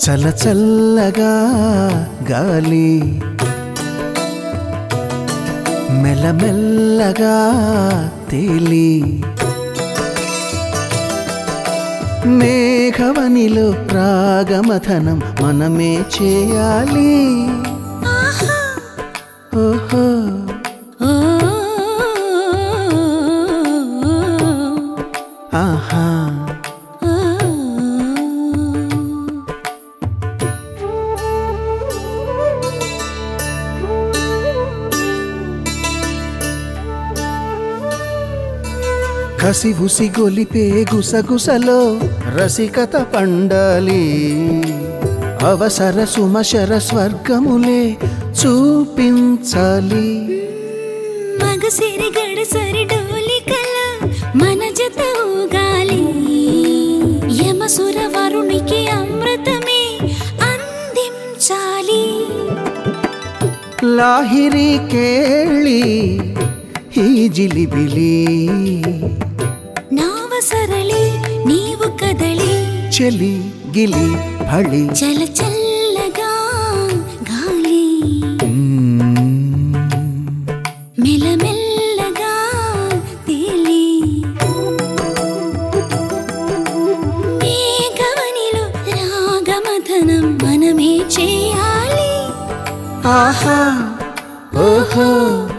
చల చల్లగా గాలి మెల్లమెల్లగా తేలి మేఘవనిలో రాగమథనం మనమే చేయాలి ఆహా ఓహో ఓ ఆహా కసి ఉసి గొలిపే గుసగుసలో రసికత పండాలి అవసర సుమశర స్వర్గములే చూపించాలి మగసిరి గడసరి డోలికల మన జత ఊగాలి యమసుర వరుణికి అమృతమే అందించాలి లాహిరి కేళి ఈ జిలిబిలి నావ సరళి నీవు కదలి చెలి గిలి ఫళి చల చల్లగా గాలి మ్మ్. మెల్లమెల్లగా తేలి మేఘవనిలో రాగమథనం మనమే చేయాలి ఆహా ఓహో